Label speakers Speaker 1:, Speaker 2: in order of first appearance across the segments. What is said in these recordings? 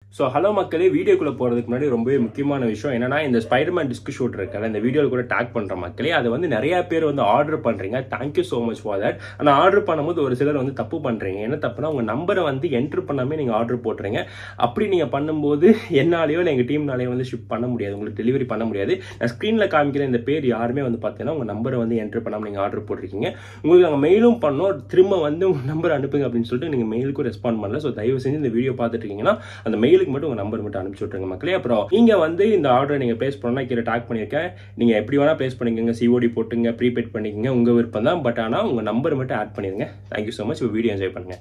Speaker 1: So hello மக்களே வீடியோக்குள்ள போறதுக்கு முன்னாடி ரொம்பவே முக்கியமான விஷயம் என்னன்னா இந்த ஸ்பைடர்மேன் டிஸ்க் ஷூட் இருக்கல இந்த வீடியோவில் கூட டேக் பண்ற மக்களே அது வந்து நிறைய பேர் வந்து ஆர்டர் பண்றீங்க thank you so much for that ஆனால் ஆர்டர் பண்ணும்போது ஒரு சிலர் வந்து தப்பு பண்றீங்க என்ன தப்புனா உங்க நம்பரை வந்து என்ட்ரு பண்ணாமே நீங்க ஆர்டர் போட்டுறீங்க அப்படி நீங்க பண்ணும்போது என்னாலேயோ இல்லை எங்க டீம்னாலேயோ வந்து ஷிப் பண்ண முடியாது உங்களுக்கு டெலிவரி பண்ண முடியாது நான் ஸ்க்ரீன்ல காமிக்கிற இந்த பேர் யாருமே வந்து பார்த்தீங்கன்னா உங்க நம்பரை வந்து என்ட்ரு பண்ணாமல் நீங்க ஆர்டர் போட்டிருக்கீங்க உங்களுக்கு நாங்கள் மெயிலும் பண்ணோம் திரும்ப வந்து உங்க நம்பர் அனுப்புங்க அப்படின்னு சொல்லிட்டு நீங்க மெயிலுக்கும் ரெஸ்பாண்ட் பண்ணல ஸோ தயவு செஞ்சு இந்த வீடியோ பார்த்துட்டு இருக்கீங்கன்னா அந்த மெயிலுக்கு மட்டும் உங்க நம்பர் மட்டும் அனுப்பிச்சு விட்டுருங்க மக்களே அப்புறம் நீங்க வந்து இந்த ஆர்டரை நீங்க பிளேஸ் பண்ணா கீழே டாக் பண்ணியிருக்கேன் நீங்க எப்படி வேணா பிளேஸ் பண்ணிக்கோங்க சிஓடி போட்டுங்க ப்ரீபெய்ட் பண்ணிக்கோங்க உங்க விருப்பம் தான் பட் ஆனால் உங்க நம்பர் மட்டும் ஆட் பண்ணிருங்க thank you so much video enjoy பண்ணுங்க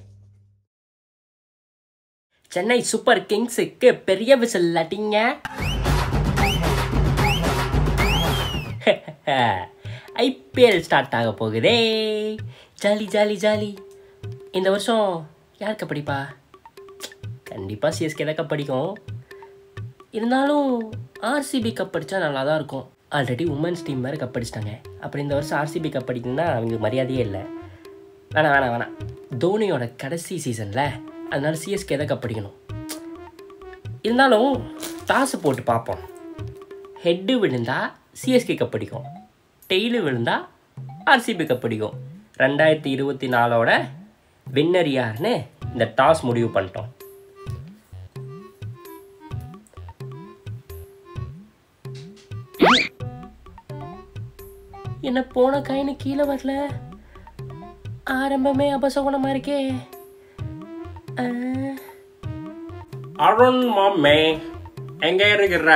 Speaker 2: சென்னை சூப்பர் கிங்ஸுக்கு பெரிய விசில் அடிங்க ஐபிஎல் ஸ்டார்ட் ஆக போகுதே ஜாலி ஜாலி ஜாலி இந்த வருஷம் யார் கப்படிப்பா கண்டிப்பாக சிஎஸ்கே தான் கப்படிக்கும் இருந்தாலும் ஆர்சிபி கப் அடித்தா நல்லா தான் இருக்கும் ஆல்ரெடி உமன்ஸ் டீம் வேறு கப் அடிச்சிட்டாங்க அப்புறம் இந்த வருஷம் ஆர்சிபி கப் அடிக்கணும்னா அவங்களுக்கு மரியாதையே இல்லை வேணாம் வேணாம் வேணாம் தோனியோட கடைசி சீசனில் அதனால சிஎஸ்கே தான் கப் அடிக்கணும் இருந்தாலும் டாஸ் போட்டு பார்ப்போம் ஹெட்டு விழுந்தா சிஎஸ்கே கப் அடிக்கும் டெய்லு விழுந்தா ஆர்சிபி கப் அடிக்கும் ரெண்டாயிரத்தி இருபத்தி நாலோட வின்னர் யாருன்னு இந்த டாஸ் முடிவு பண்ணிட்டோம் என்ன போன காயின்னு கீழே வரல ஆரம்பமே அபசகுணமா இருக்கே ஆ,
Speaker 1: அருண் மாமே எங்க இருக்கிற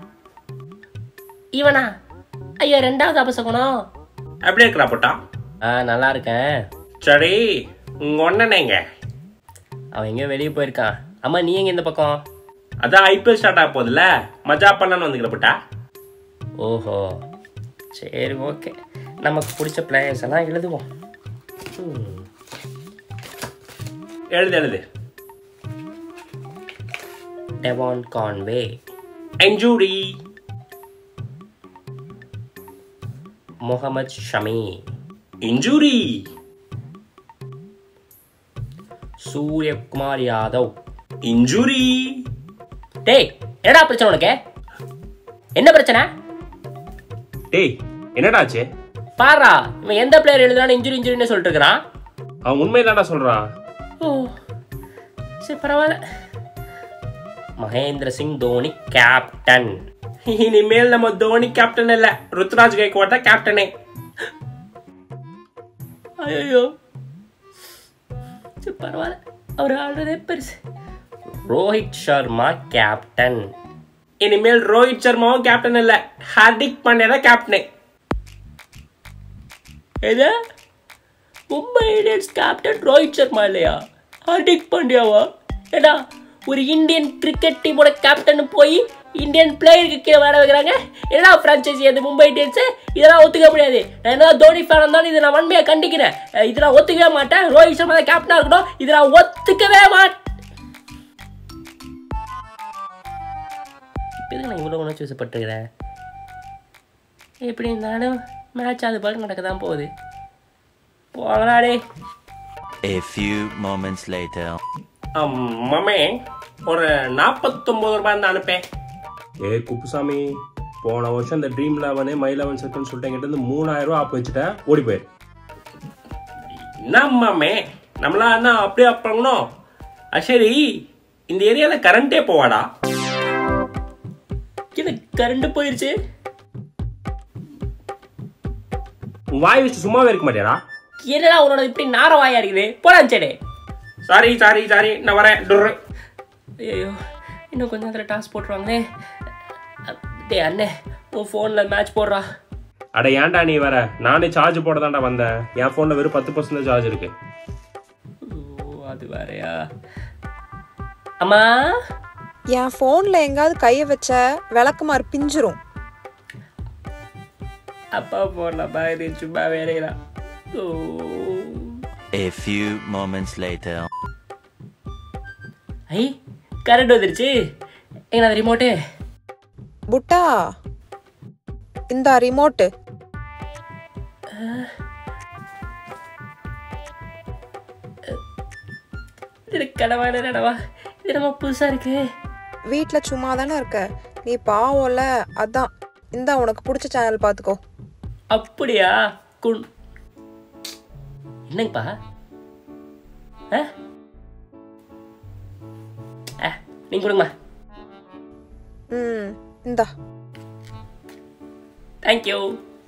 Speaker 2: இவனா ஐயோ ரெண்டாவது அபசகுணம்
Speaker 1: எப்படி இருக்கிறா போட்டா
Speaker 2: ஆ நல்லா இருக்கேன்
Speaker 1: சரி உங்க ஒன்னனேங்க
Speaker 2: அவன் எங்கேயோ வெளியே போயிருக்கான் அம்மா நீ எங்க இந்த பக்கம்
Speaker 1: அதான் ஐபிஎல் ஸ்டார்ட் ஆக போகுதுல மஜா பண்ணலான்னு வந்துக்கிற போட்டா
Speaker 2: ஓஹோ சரி ஓகே நமக்கு பிடிச்ச பிளேயர்ஸ் எல்லாம் எழுதுவோம் ம்.
Speaker 1: எழுது எழுது
Speaker 2: Devon Conway
Speaker 1: injury
Speaker 2: Mohammed Shami
Speaker 1: injury
Speaker 2: Suryakumar Yadav
Speaker 1: injury
Speaker 2: டேய் என்னடா பிரச்சனை உனக்கு என்ன பிரச்சனை
Speaker 1: டேய் என்னடாச்சு
Speaker 2: பாரா இவன் எந்த பிளேயர் எழுதுறான்னு இன்ஜுரி இன்ஜுரின்னு சொல்லிட்டு இருக்கிறான்
Speaker 1: அவன் உண்மைதான்டா சொல்றான்
Speaker 2: ஓ சரி பரவாயில்ல மகேந்திர சிங் தோனி கேப்டன்
Speaker 1: இனிமேல் நம்ம தோனி கேப்டன் இல்ல ருத்ராஜ் கைக்வாட் தான் கேப்டனே
Speaker 2: ஐயோ சரி பரவாயில்ல அவர் ஆடுறதே பெருசு ரோஹித் சர்மா கேப்டன்
Speaker 1: இனிமேல் ரோஹித் சர்மாவும் கேப்டன் இல்ல ஹார்திக் பாண்டியா தான் கேப்டனே
Speaker 2: எது மும்பை இந்தியன்ஸ் கேப்டன் ரோஹித் சர்மா இல்லையா ஹார்திக் பாண்டியாவா ஏடா ஒரு இந்தியன் கிரிக்கெட் டீமோட கேப்டன் போய் இந்தியன் பிளேயருக்கு கீழே விளையாட வைக்கிறாங்க என்னடா ஃப்ரான்ச்சைசி அது மும்பை இந்தியன்ஸ் இதெல்லாம் ஒத்துக்க முடியாது நான் என்ன தோனி ஃபேன் இருந்தாலும் இதை நான் வன்மையாக கண்டிக்கிறேன் அஹ் இதை நான் ஒத்துக்கவே மாட்டேன் ரோஹித் சர்மா தான் கேப்டனாக இருக்கட்டும் இதை நான் ஒத்துக்கவே மாட்டேன் இப்போ எதுக்கு நான் இவ்வளோ உணர்ச்சி வசப்பட்டுருக்கிறேன் எப்படி இருந்தாலும் மேட்ச் அது பாட்டு நடக்க தான் போகுது போகலாம் டே
Speaker 3: A few moments later.
Speaker 1: மமே ஒரு நாற்பத்தொன்பது ரூபாய் தான் அனுப்பேன் ஏ குப்புசாமி போன வருஷம் இந்த ட்ரீம் லெவனு மை லெவன் செட்டுன்னு சொல்லிட்டு என்கிட்ட இருந்து மூணாயிரம் ரூபாய் ஆப் வச்சுட்டேன் ஓடி போயிரு என்ன மாமே நம்மளா என்ன அப்படியே ஆப் பண்ணணும் அஹ் சரி இந்த ஏரியால கரண்டே போவாடா
Speaker 2: இது கரண்ட் போயிருச்சு
Speaker 1: உன் வாய் வச்சு சும்மாவே இருக்க மாட்டியாடா
Speaker 2: என்னடா உன்னோட இப்படி நாரவாயா இருக்குது போலாம் சரி
Speaker 1: சாரி சாரி சாரி நான் வரேன் டுர்ரு.
Speaker 2: ஐயோ இன்னும் கொஞ்சம் நேரத்தில் டாஸ் போட்டுருவாங்களே டே அண்ணே உன் ஃபோனில் மேட்ச் போடுறா
Speaker 1: அட ஏன்டா நீ வர நானே சார்ஜ் போட தான்டா வந்தேன் என் ஃபோனில் வெறும் பத்து பர்சன்ட் சார்ஜ் இருக்கு
Speaker 2: ஓ அது வேறயா அம்மா
Speaker 4: என் ஃபோன்ல எங்காவது கைய வச்ச விளக்குமாறு பிஞ்சிரும்
Speaker 2: அப்பா போடலாம் பாரு சும்மா வேறையா ஓ
Speaker 3: A few moments later.
Speaker 2: ஐ கரண்ட் வந்துருச்சு எங்கடா ரிமோட்டு
Speaker 4: புட்டா இந்த ரிமோட்டு
Speaker 2: இது கனவான நடவா இது நம்ம புதுசாக இருக்கு
Speaker 4: வீட்டில் சும்மா தானே இருக்க நீ பாவம்ல அதான் இந்தா உனக்கு பிடிச்ச சேனல் பார்த்துக்கோ
Speaker 2: அப்படியா குன் என்னங்கப்பா ஆ ஆ நீங்க கொடுங்கம்மா
Speaker 4: ம் இந்தா
Speaker 2: thank you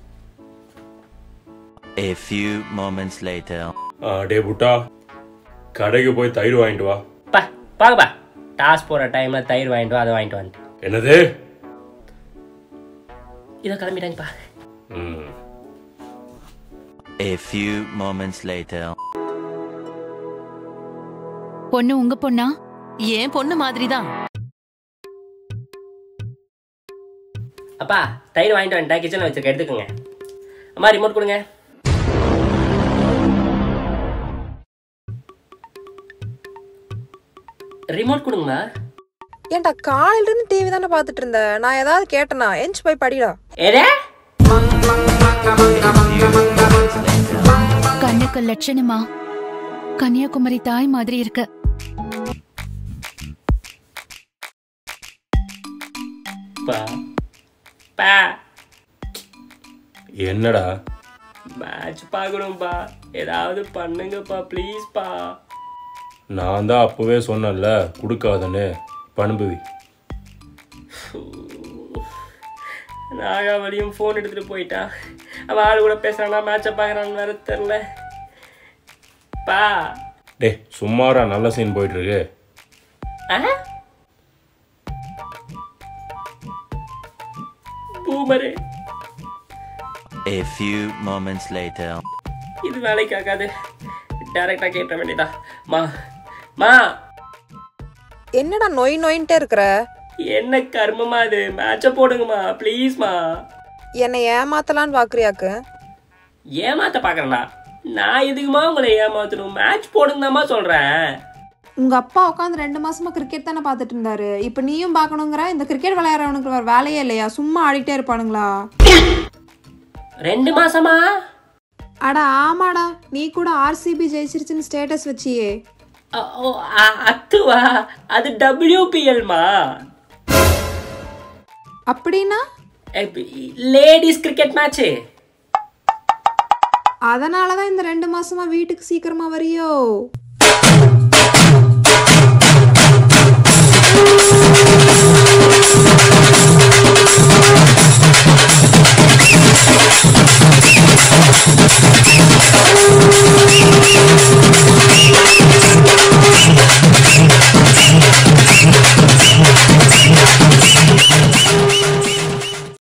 Speaker 3: A few moments later.
Speaker 1: ஆ, டே புட்டா கடைக்கு போய் தயிர் வாங்கிட்டு வா
Speaker 2: பா பாங்கப்பா டாஸ் போகிற டைமில் தயிர் வாங்கிட்டு வா அதை வாங்கிட்டு வந்துட்டு
Speaker 1: என்னது
Speaker 2: இதோ கிளம்பிட்டாங்கப்பா
Speaker 1: ம்
Speaker 3: A few moments later.
Speaker 5: பொண்ணு உங்க பொண்ணா
Speaker 6: ஏன் பொண்ணு மாதிரி தான்
Speaker 2: அப்பா தயிர் வாங்கிட்டு வந்துட்டேன் கிச்சனில் வச்சிருக்க எடுத்துக்கோங்க அம்மா ரிமோட் கொடுங்க ரிமோட் கொடுங்கம்மா
Speaker 4: ஏன்டா காலையிலேருந்து டிவி தானே பார்த்துட்டு இருந்த நான் ஏதாவது கேட்டனா எஞ்சி போய் படிடா
Speaker 2: ஏடே
Speaker 5: கண்ணுக்கு லட்சணமா கன்னியாகுமரி தாய் மாதிரி இருக்கு
Speaker 2: பா பா
Speaker 1: என்னடா
Speaker 2: மேட்ச் பார்க்கணும்ப்பா ஏதாவது பண்ணுங்கப்பா ப்ளீஸ்ப்பா
Speaker 1: நான் தான் அப்போவே சொன்னேன்ல கொடுக்காதன்னு பண்புவி
Speaker 2: நாகாவளியும் ஃபோன் எடுத்துட்டு போயிட்டா அவன் ஆள் கூட பேசுறானா மேட்சை பார்க்குறான்னு வேற தெரில பா
Speaker 1: டே சும்மாரா நல்ல சீன் போயிட்டு இருக்கு
Speaker 2: ஆ boomer
Speaker 3: A few moments later.
Speaker 2: இது வேலைக்கு ஆகாது டேரக்டாக கேட்ட வேண்டியதா மா மா
Speaker 4: என்னடா நொய் நொயின்ட்டே இருக்கிற
Speaker 2: என்ன கர்மமா இது மேட்சை போடுங்கம்மா ப்ளீஸ்மா
Speaker 4: என்னை ஏமாத்தலான்னு பார்க்குறியாக்கு
Speaker 2: ஏமாத்த பார்க்கறேன்டா நான் எதுக்குமா உங்களை ஏமாத்தணும் மேட்ச் போடுங்கதாம்மா சொல்கிறேன்
Speaker 4: உங்க அப்பா உட்காந்து ரெண்டு மாசமா கிரிக்கெட் தானே பார்த்துட்டு இருந்தாரு இப்போ நீயும் பார்க்கணுங்கிற இந்த கிரிக்கெட் விளையாடுறவனுக்கு வேற வேலையே இல்லையா சும்மா ஆடிட்டே இருப்பானுங்களா
Speaker 2: ரெண்டு மாசமா
Speaker 4: அட ஆமாடா நீ கூட ஆர்சிபி ஜெயிச்சிருச்சுன்னு ஸ்டேட்டஸ் வச்சியே
Speaker 2: அ- ஓ, அ- அத்துவா அது டபிள்யூபிஎல்மா
Speaker 4: அப்படின்னா
Speaker 2: லேடிஸ் கிரிக்கெட் மேட்ச்சு
Speaker 4: அதனால தான் இந்த ரெண்டு மாசமா வீட்டுக்கு சீக்கிரமா வரியோ